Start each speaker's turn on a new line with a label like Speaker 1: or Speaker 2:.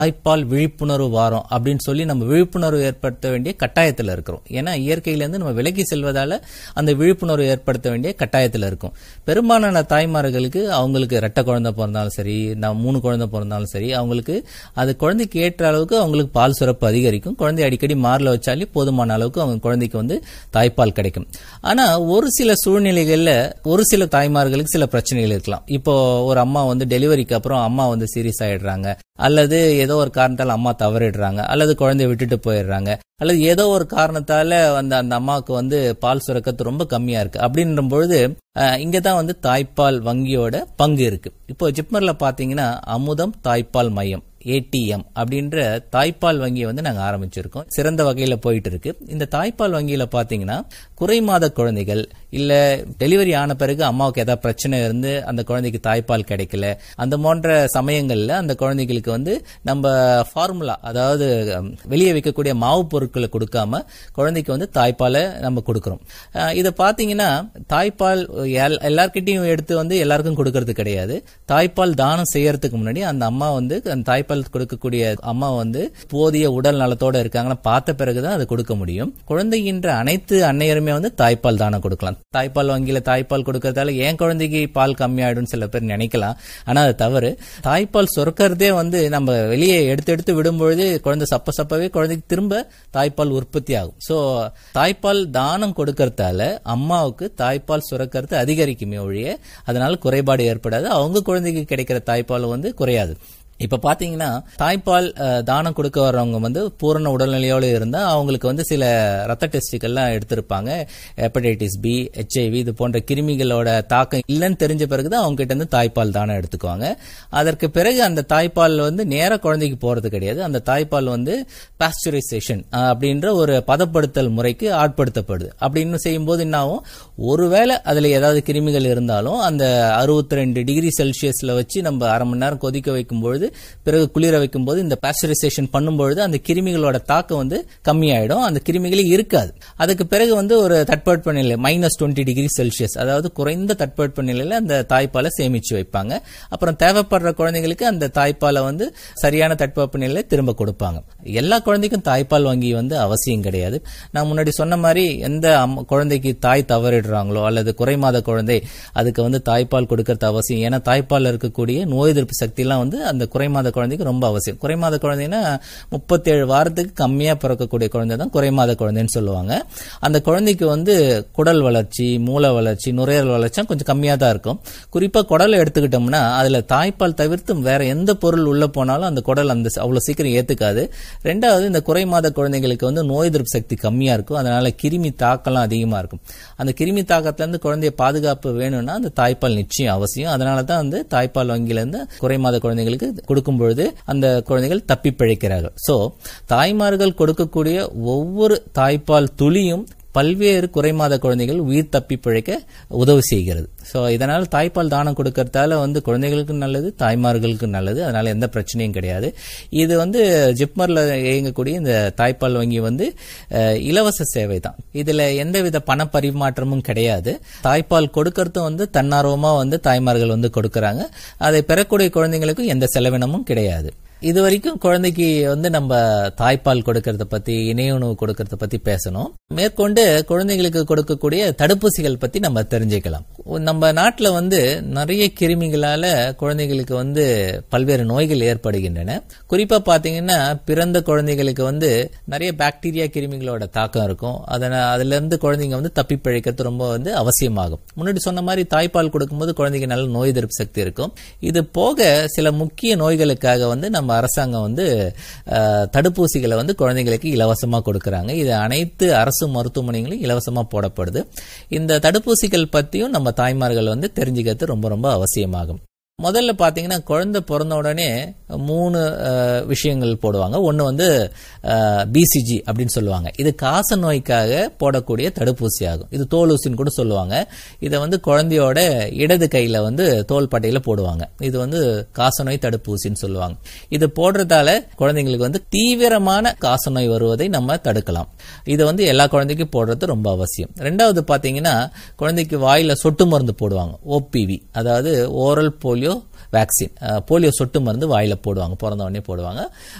Speaker 1: தாய்ப்பால் விழிப்புணர்வு வாரம் அப்படின்னு சொல்லி நம்ம விழிப்புணர்வு ஏற்படுத்த வேண்டிய கட்டாயத்தில் இருக்கிறோம் ஏன்னா இயற்கையிலேருந்து நம்ம விலகி செல்வதால அந்த விழிப்புணர்வு ஏற்படுத்த வேண்டிய கட்டாயத்தில் இருக்கும் பெரும்பாலான தாய்மார்களுக்கு அவங்களுக்கு ரெட்டை குழந்தை பிறந்தாலும் சரி நான் மூணு குழந்தை பிறந்தாலும் சரி அவங்களுக்கு அது குழந்தைக்கு ஏற்ற அளவுக்கு அவங்களுக்கு பால் சுரப்பு அதிகரிக்கும் குழந்தை அடிக்கடி மார்ல வச்சாலே போதுமான அளவுக்கு அவங்க குழந்தைக்கு வந்து தாய்ப்பால் கிடைக்கும் ஆனா ஒரு சில சூழ்நிலைகள்ல ஒரு சில தாய்மார்களுக்கு சில பிரச்சனைகள் இருக்கலாம் இப்போ ஒரு அம்மா வந்து டெலிவரிக்கு அப்புறம் அம்மா வந்து சீரியஸ் ஆயிடுறாங்க அல்லது ஏதோ ஒரு காரணத்தால் அம்மா தவறிடுறாங்க அல்லது குழந்தைய விட்டுட்டு போயிடுறாங்க அல்லது ஏதோ ஒரு காரணத்தால அந்த அந்த அம்மாவுக்கு வந்து பால் சுரக்கத்து ரொம்ப கம்மியா இருக்கு அப்படின்ற பொழுது இங்க தான் வந்து தாய்ப்பால் வங்கியோட பங்கு இருக்கு இப்போ ஜிப்மர்ல பாத்தீங்கன்னா அமுதம் தாய்ப்பால் மையம் ஏடிஎம் அப்படின்ற தாய்ப்பால் வங்கியை வந்து நாங்க ஆரம்பிச்சிருக்கோம் சிறந்த வகையில போயிட்டு இருக்கு இந்த தாய்ப்பால் வங்கியில பாத்தீங்கன்னா குறை மாத குழந்தைகள் இல்ல டெலிவரி ஆன பிறகு அம்மாவுக்கு ஏதாவது பிரச்சனை இருந்து அந்த குழந்தைக்கு தாய்ப்பால் கிடைக்கல அந்த போன்ற சமயங்கள்ல அந்த குழந்தைகளுக்கு வந்து நம்ம ஃபார்முலா அதாவது வெளியே வைக்கக்கூடிய மாவு பொருட்களை கொடுக்காம குழந்தைக்கு வந்து தாய்ப்பாலை நம்ம கொடுக்கறோம் இதை பாத்தீங்கன்னா தாய்ப்பால் எல்லார்கிட்டையும் எடுத்து வந்து எல்லாருக்கும் கொடுக்கறது கிடையாது தாய்ப்பால் தானம் செய்யறதுக்கு முன்னாடி அந்த அம்மா வந்து அந்த தாய்ப்பால் கொடுக்கக்கூடிய அம்மா வந்து போதிய உடல் நலத்தோட இருக்காங்கன்னு பார்த்த பிறகுதான் அதை கொடுக்க முடியும் குழந்தைகின்ற அனைத்து அன்னையருமே வந்து தாய்ப்பால் தானம் கொடுக்கலாம் தாய்ப்பால் வங்கியில தாய்ப்பால் கொடுக்கறதால ஏன் குழந்தைக்கு பால் கம்மியாயிடும் சில பேர் நினைக்கலாம் ஆனா அது தவறு தாய்ப்பால் சுரக்கிறதே வந்து நம்ம வெளியே எடுத்து எடுத்து விடும்பொழுது குழந்தை சப்ப சப்பவே குழந்தைக்கு திரும்ப தாய்ப்பால் உற்பத்தி ஆகும் சோ தாய்ப்பால் தானம் கொடுக்கறதால அம்மாவுக்கு தாய்ப்பால் சுரக்கிறது அதிகரிக்குமே ஒழிய அதனால குறைபாடு ஏற்படாது அவங்க குழந்தைக்கு கிடைக்கிற தாய்ப்பால் வந்து குறையாது இப்ப பாத்தீங்கன்னா தாய்ப்பால் தானம் கொடுக்க வர்றவங்க வந்து பூரண உடல்நிலையோடு இருந்தா அவங்களுக்கு வந்து சில ரத்த டெஸ்டுகள்லாம் எடுத்திருப்பாங்க ஹெப்படைட்டிஸ் பி ஹெச்ஐவி இது போன்ற கிருமிகளோட தாக்கம் இல்லைன்னு தெரிஞ்ச பிறகுதான் அவங்க கிட்ட இருந்து தாய்ப்பால் தானம் எடுத்துக்குவாங்க அதற்கு பிறகு அந்த தாய்ப்பால் வந்து நேர குழந்தைக்கு போறது கிடையாது அந்த தாய்ப்பால் வந்து பாஸ்டரைசேஷன் அப்படின்ற ஒரு பதப்படுத்தல் முறைக்கு ஆட்படுத்தப்படுது அப்படின்னு செய்யும்போது என்ன ஆகும் ஒருவேளை அதுல ஏதாவது கிருமிகள் இருந்தாலும் அந்த அறுபத்தி ரெண்டு டிகிரி செல்சியஸ்ல வச்சு நம்ம அரை மணி நேரம் கொதிக்க வைக்கும் பொழுது பிறகு குளிர வைக்கும் போது இந்த பாஸ்டரைசேஷன் பண்ணும்பொழுது அந்த கிருமிகளோட தாக்கம் வந்து கம்மியாயிடும் அந்த கிருமிகளே இருக்காது அதுக்கு பிறகு வந்து ஒரு தட்பவெட்ப நிலை மைனஸ் டுவெண்ட்டி டிகிரி செல்சியஸ் அதாவது குறைந்த தட்பவெட்ப நிலையில அந்த தாய்ப்பாலை சேமிச்சு வைப்பாங்க அப்புறம் தேவைப்படுற குழந்தைங்களுக்கு அந்த தாய்ப்பாலை வந்து சரியான தட்பவெப்ப நிலையில திரும்ப கொடுப்பாங்க எல்லா குழந்தைக்கும் தாய்ப்பால் வங்கி வந்து அவசியம் கிடையாது நான் முன்னாடி சொன்ன மாதிரி எந்த குழந்தைக்கு தாய் தவறிடுறாங்களோ அல்லது குறைமாத குழந்தை அதுக்கு வந்து தாய்ப்பால் கொடுக்கறது அவசியம் ஏன்னா தாய்ப்பால் இருக்கக்கூடிய நோய் எதிர்ப்பு சக்தி எல்லாம் வந்து அந்த குறைமாத குழந்தைக்கு ரொம்ப அவசியம் குறைமாத குழந்தைன்னா முப்பத்தேழு வாரத்துக்கு கம்மியா பிறக்கக்கூடிய குழந்தை தான் குறைமாத குழந்தைன்னு சொல்லுவாங்க அந்த குழந்தைக்கு வந்து குடல் வளர்ச்சி மூளை வளர்ச்சி நுரையீரல் வளர்ச்சி கொஞ்சம் கம்மியா தான் இருக்கும் குறிப்பா குடலை எடுத்துக்கிட்டோம்னா அதுல தாய்ப்பால் தவிர்த்து வேற எந்த பொருள் உள்ள போனாலும் அந்த குடல் அந்த அவ்வளவு சீக்கிரம் ஏத்துக்காது ரெண்டாவது இந்த குறைமாத குழந்தைங்களுக்கு வந்து நோய் எதிர்ப்பு சக்தி கம்மியா இருக்கும் அதனால கிருமி தாக்கம்லாம் அதிகமா இருக்கும் அந்த கிருமி தாக்கத்துல இருந்து குழந்தைய பாதுகாப்பு வேணும்னா அந்த தாய்ப்பால் நிச்சயம் அவசியம் அதனால தான் வந்து தாய்ப்பால் வங்கியில இருந்து குறைமாத குழந்தைங்களுக்கு கொடுக்கும் பொழுது அந்த குழந்தைகள் தப்பி பிழைக்கிறார்கள் சோ தாய்மார்கள் கொடுக்கக்கூடிய ஒவ்வொரு தாய்ப்பால் துளியும் பல்வேறு குறைமாத குழந்தைகள் உயிர் தப்பி பிழைக்க உதவி செய்கிறது ஸோ இதனால் தாய்ப்பால் தானம் கொடுக்கறதால வந்து குழந்தைகளுக்கு நல்லது தாய்மார்களுக்கு நல்லது அதனால எந்த பிரச்சனையும் கிடையாது இது வந்து ஜிப்மர்ல இயங்கக்கூடிய இந்த தாய்ப்பால் வங்கி வந்து இலவச சேவை தான் இதுல எந்தவித பண பரிமாற்றமும் கிடையாது தாய்ப்பால் கொடுக்கறதும் வந்து தன்னார்வமா வந்து தாய்மார்கள் வந்து கொடுக்கறாங்க அதை பெறக்கூடிய குழந்தைங்களுக்கும் எந்த செலவினமும் கிடையாது இது வரைக்கும் குழந்தைக்கு வந்து நம்ம தாய்ப்பால் கொடுக்கறத பத்தி இணைய உணவு கொடுக்கறத பத்தி பேசணும் மேற்கொண்டு குழந்தைகளுக்கு கொடுக்கக்கூடிய தடுப்பூசிகள் பத்தி நம்ம தெரிஞ்சுக்கலாம் நம்ம நாட்டுல வந்து நிறைய கிருமிகளால குழந்தைகளுக்கு வந்து பல்வேறு நோய்கள் ஏற்படுகின்றன குறிப்பா பாத்தீங்கன்னா பிறந்த குழந்தைகளுக்கு வந்து நிறைய பாக்டீரியா கிருமிகளோட தாக்கம் இருக்கும் அதனால அதுல இருந்து குழந்தைங்க வந்து தப்பி பிழைக்கிறது ரொம்ப வந்து அவசியமாகும் முன்னாடி சொன்ன மாதிரி தாய்ப்பால் கொடுக்கும்போது குழந்தைக்கு நல்ல நோய் எதிர்ப்பு சக்தி இருக்கும் இது போக சில முக்கிய நோய்களுக்காக வந்து நம்ம அரசாங்கம் வந்து தடுப்பூசிகளை வந்து குழந்தைங்களுக்கு இலவசமா கொடுக்கறாங்க இது அனைத்து அரசு மருத்துவமனைகளும் இலவசமா போடப்படுது இந்த தடுப்பூசிகள் பத்தியும் நம்ம தாய்மார்கள் வந்து தெரிஞ்சுக்கிறது ரொம்ப ரொம்ப அவசியமாகும் முதல்ல பாத்தீங்கன்னா குழந்தை பிறந்த உடனே மூணு விஷயங்கள் போடுவாங்க ஒன்னு வந்து பிசிஜி அப்படின்னு சொல்லுவாங்க இது காச நோய்க்காக போடக்கூடிய தடுப்பூசி ஆகும் இது தோல் ஊசின்னு கூட சொல்லுவாங்க இதை வந்து குழந்தையோட இடது கையில வந்து தோல் பட்டையில போடுவாங்க இது வந்து காசநோய் தடுப்பூசின்னு சொல்லுவாங்க இது போடுறதால குழந்தைங்களுக்கு வந்து தீவிரமான காசநோய் வருவதை நம்ம தடுக்கலாம் இதை வந்து எல்லா குழந்தைக்கும் போடுறது ரொம்ப அவசியம் ரெண்டாவது பாத்தீங்கன்னா குழந்தைக்கு வாயில சொட்டு மருந்து போடுவாங்க ஓபிவி அதாவது ஓரல் போலியோ வேக்சின் போலியோ சொட்டு மருந்து வாயில போடுவாங்க பிறந்த உடனே போடுவாங்க